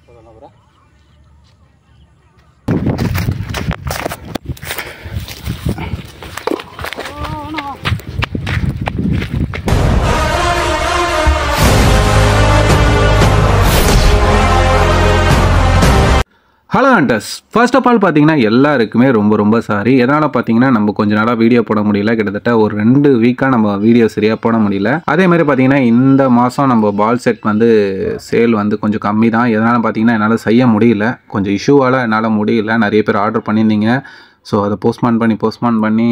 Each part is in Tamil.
ஹலோ அண்டர்ஸ் ஃபர்ஸ்ட் ஆஃப் ஆல் பார்த்தீங்கன்னா எல்லாருக்குமே ரொம்ப ரொம்ப சாரி எதனால் பார்த்தீங்கன்னா நம்ம கொஞ்ச நாளாக வீடியோ போட முடியல கிட்டத்தட்ட ஒரு ரெண்டு வீக்காக நம்ம வீடியோ சரியாக போட முடியல அதே மாதிரி பார்த்தீங்கன்னா இந்த மாதம் நம்ம பால் செட் வந்து சேல் வந்து கொஞ்சம் கம்மி தான் எதனால் பார்த்தீங்கன்னா என்னால் செய்ய முடியல கொஞ்சம் இஷ்யூவால் என்னால் முடியல நிறைய பேர் ஆர்டர் பண்ணியிருந்தீங்க ஸோ அதை போஸ்ட்மான் பண்ணி போஸ்ட்மான் பண்ணி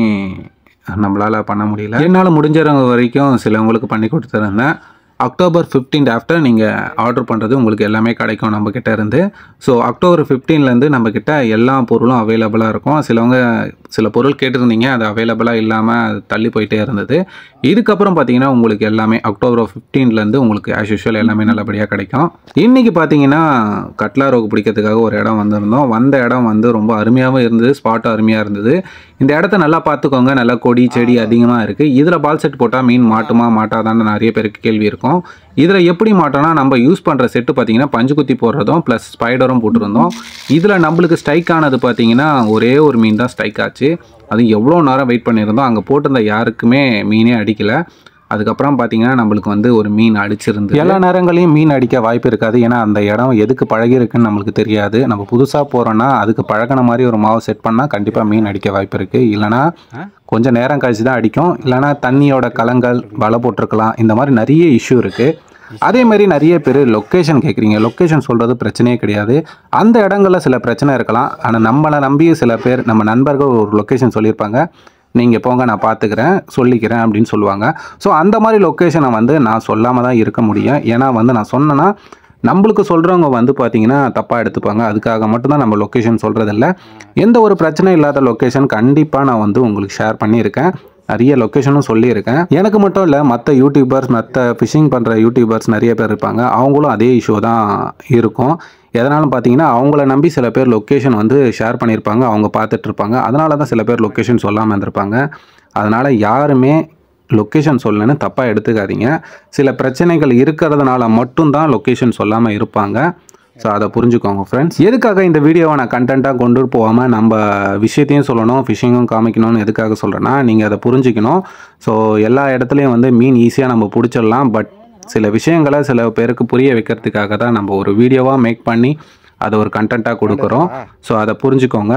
நம்மளால் பண்ண முடியல என்னால் முடிஞ்சவங்க வரைக்கும் சிலவங்களுக்கு பண்ணி கொடுத்துருந்தேன் அக்டோபர் 15 ஆஃப்டர் நீங்கள் ஆர்டர் பண்ணுறது உங்களுக்கு எல்லாமே கிடைக்கும் நம்ம கிட்ட இருந்து ஸோ அக்டோபர் 15 இருந்து நம்ம கிட்ட எல்லா பொருளும் அவைலபிளாக இருக்கும் சிலவங்க சில பொருள் கேட்டிருந்தீங்க அது அவைலபிளாக இல்லாமல் தள்ளி போயிட்டே இருந்தது இதுக்கப்புறம் பார்த்தீங்கன்னா உங்களுக்கு எல்லாமே அக்டோபர் 15 இருந்து உங்களுக்கு ஆஸ் யூஷுவல் எல்லாமே நல்லபடியாக கிடைக்கும் இன்றைக்கி பார்த்தீங்கன்னா கட்லா ரோகு பிடிக்கிறதுக்காக ஒரு இடம் வந்திருந்தோம் வந்த இடம் வந்து ரொம்ப அருமையாகவும் இருந்தது ஸ்பாட்டும் அருமையாக இருந்தது இந்த இடத்த நல்லா பார்த்துக்கோங்க நல்லா கொடி செடி அதிகமாக இருக்குது இதில் பால் செட் போட்டால் மீன் மாட்டுமா மாட்டாதான்னு நிறைய பேருக்கு கேள்வி இருக்கும் இதில் எப்படி மாட்டோம்னா நம்ம யூஸ் பண்ணுற செட்டு பார்த்தீங்கன்னா பஞ்சு குத்தி போடுறதும் ப்ளஸ் ஸ்பைடரும் போட்டிருந்தோம் இதில் நம்மளுக்கு ஸ்ட்ரைக் ஆனது பார்த்தீங்கன்னா ஒரே ஒரு மீன் தான் ஸ்ட்ரைக் ஆச்சு அது எவ்வளோ நேரம் வெயிட் பண்ணியிருந்தோம் அங்கே போட்டிருந்த யாருக்குமே மீனே அடிக்கலை அதுக்கப்புறம் பார்த்தீங்கன்னா நம்மளுக்கு வந்து ஒரு மீன் அடிச்சிருந்து எல்லா நேரங்களையும் மீன் அடிக்க வாய்ப்பு இருக்காது ஏன்னா அந்த இடம் எதுக்கு பழகிருக்குன்னு நம்மளுக்கு தெரியாது நம்ம புதுசாக போகிறோன்னா அதுக்கு பழகின மாதிரி ஒரு மாவு செட் பண்ணால் கண்டிப்பாக மீன் அடிக்க வாய்ப்பு இருக்குது இல்லைனா கொஞ்சம் நேரம் கழிச்சு தான் அடிக்கும் இல்லைனா தண்ணியோட கலங்கள் வலை போட்டிருக்கலாம் இந்த மாதிரி நிறைய இஷ்யூ இருக்குது அதே மாதிரி நிறைய பேர் லொக்கேஷன் கேட்குறீங்க லொக்கேஷன் சொல்கிறது பிரச்சனையே கிடையாது அந்த இடங்களில் சில பிரச்சனை இருக்கலாம் ஆனால் நம்மளை நம்பி சில பேர் நம்ம நண்பர்கள் ஒரு லொக்கேஷன் சொல்லியிருப்பாங்க நீங்கள் போங்க நான் பார்த்துக்கிறேன் சொல்லிக்கிறேன் அப்படின்னு சொல்லுவாங்க ஸோ அந்த மாதிரி லொக்கேஷனை வந்து நான் சொல்லாமல் தான் இருக்க முடியும் ஏன்னா வந்து நான் சொன்னேன்னா நம்மளுக்கு சொல்கிறவங்க வந்து பார்த்தீங்கன்னா தப்பாக எடுத்துப்பாங்க அதுக்காக மட்டும்தான் நம்ம லொக்கேஷன் சொல்கிறதில்ல எந்த ஒரு பிரச்சனை இல்லாத லொக்கேஷன் கண்டிப்பாக நான் வந்து உங்களுக்கு ஷேர் பண்ணியிருக்கேன் நிறைய லொக்கேஷனும் சொல்லியிருக்கேன் எனக்கு மட்டும் இல்லை மற்ற யூடியூபர்ஸ் மற்ற ஃபிஷிங் பண்ணுற யூடியூபர்ஸ் நிறைய பேர் இருப்பாங்க அவங்களும் அதே இஷ்யூ தான் இருக்கும் எதனாலும் பார்த்தீங்கன்னா அவங்கள நம்பி சில பேர் லொக்கேஷன் வந்து ஷேர் பண்ணியிருப்பாங்க அவங்க பார்த்துட்டு இருப்பாங்க அதனால தான் சில பேர் லொக்கேஷன் சொல்லாமல் இருந்திருப்பாங்க அதனால் யாருமே லொக்கேஷன் சொல்லணும்னு தப்பாக எடுத்துக்காதீங்க சில பிரச்சனைகள் இருக்கிறதுனால மட்டும்தான் லொக்கேஷன் சொல்லாமல் இருப்பாங்க ஸோ அதை புரிஞ்சுக்கோங்க ஃப்ரெண்ட்ஸ் எதுக்காக இந்த வீடியோவை நான் கண்டென்ட்டாக கொண்டு போகாமல் நம்ம விஷயத்தையும் சொல்லணும் ஃபிஷிங்கும் காமிக்கணும்னு எதுக்காக சொல்கிறேன்னா நீங்கள் அதை புரிஞ்சுக்கணும் ஸோ எல்லா இடத்துலையும் வந்து மீன் ஈஸியாக நம்ம பிடிச்சிடலாம் பட் சில விஷயங்களை சில பேருக்கு புரிய வைக்கிறதுக்காக தான் நம்ம ஒரு வீடியோவாக மேக் பண்ணி அதை ஒரு கண்டென்ட்டாக கொடுக்குறோம் ஸோ அதை புரிஞ்சுக்கோங்க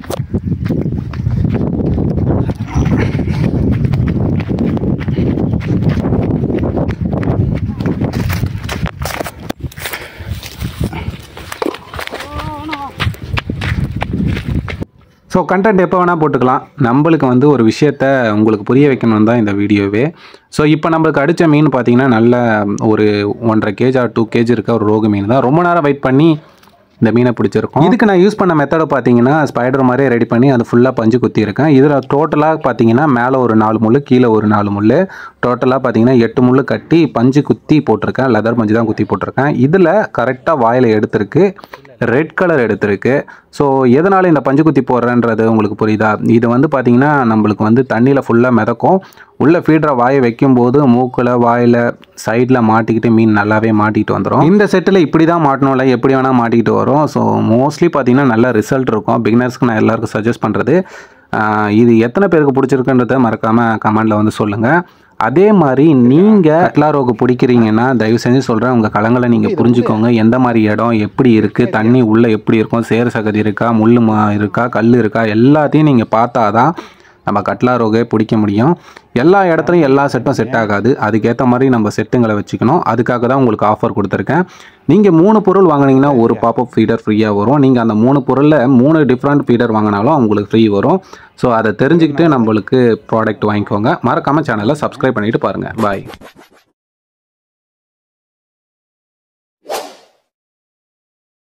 ஸோ கண்டென்ட் எப்போ வேணால் போட்டுக்கலாம் நம்மளுக்கு வந்து ஒரு விஷயத்த உங்களுக்கு புரிய வைக்கணும் தான் இந்த வீடியோவே ஸோ இப்போ நம்மளுக்கு அடித்த மீன் பார்த்தீங்கன்னா நல்ல ஒரு ஒன்றரை கேஜ் ஆர் டூ கேஜ் இருக்க ஒரு ரோகு மீன் தான் ரொம்ப நேரம் வெயிட் பண்ணி இந்த மீனை பிடிச்சிருக்கோம் இதுக்கு நான் யூஸ் பண்ண மெத்தடை பார்த்தீங்கன்னா ஸ்பைடர் மாதிரியே ரெடி பண்ணி அது ஃபுல்லாக பஞ்சு குத்தி இருக்கேன் இதில் டோட்டலாக பார்த்தீங்கன்னா மேலே ஒரு நாலு முள் கீழே ஒரு நாலு முள் டோட்டலாக பார்த்தீங்கன்னா எட்டு முள் கட்டி பஞ்சு குத்தி போட்டிருக்கேன் லெதர் பஞ்சு தான் குத்தி போட்டிருக்கேன் இதில் கரெக்டாக வாயில் எடுத்திருக்கு ரெட் கலர் எடுத்திருக்கு ஸோ எதனால் இந்த பஞ்சு குத்தி போடுறேன்றது உங்களுக்கு புரியுதா இது வந்து பார்த்தீங்கன்னா நம்மளுக்கு வந்து தண்ணியில் ஃபுல்லாக மிதக்கும் உள்ளே ஃபீடரை வாயை வைக்கும்போது மூக்கில் வாயில் சைடில் மாட்டிக்கிட்டு மீன் நல்லாவே மாட்டிக்கிட்டு வந்துடும் இந்த செட்டில் இப்படி தான் மாட்டணும்ல எப்படி வேணால் மாட்டிக்கிட்டு வரும் ஸோ மோஸ்ட்லி பார்த்தீங்கன்னா நல்ல ரிசல்ட் இருக்கும் பிகினர்ஸ்க்கு நான் எல்லாருக்கும் சஜஸ்ட் பண்ணுறது இது எத்தனை பேருக்கு பிடிச்சிருக்குன்றதை மறக்காமல் கமெண்டில் வந்து சொல்லுங்கள் அதே மாதிரி நீங்கள் அட்லாரோக்கு பிடிக்கிறீங்கன்னா தயவு செஞ்சு சொல்கிறேன் உங்கள் களங்களை நீங்கள் புரிஞ்சுக்கோங்க எந்த மாதிரி இடம் எப்படி இருக்குது தண்ணி உள்ளே எப்படி இருக்கும் சேர் சகதி இருக்கா முள் மா இருக்கா கல் இருக்கா எல்லாத்தையும் நீங்கள் பார்த்தா தான் நம்ம கட்லா ரோகே பிடிக்க முடியும் எல்லா இடத்துலையும் எல்லா செட்டும் செட் ஆகாது அதுக்கேற்ற மாதிரி நம்ம செட்டுங்களை வச்சுக்கணும் அதுக்காக தான் உங்களுக்கு ஆஃபர் கொடுத்துருக்கேன் நீங்கள் மூணு பொருள் வாங்கினீங்கன்னா ஒரு பாப்பப் ஃபீடர் ஃப்ரீயாக வரும் நீங்கள் அந்த மூணு பொருளில் மூணு டிஃப்ரெண்ட் ஃபீடர் வாங்கினாலும் உங்களுக்கு ஃப்ரீ வரும் ஸோ அதை தெரிஞ்சுக்கிட்டு நம்மளுக்கு ப்ராடக்ட் வாங்கிக்கோங்க மறக்காமல் சேனலை சப்ஸ்கிரைப் பண்ணிவிட்டு பாருங்கள் பாய்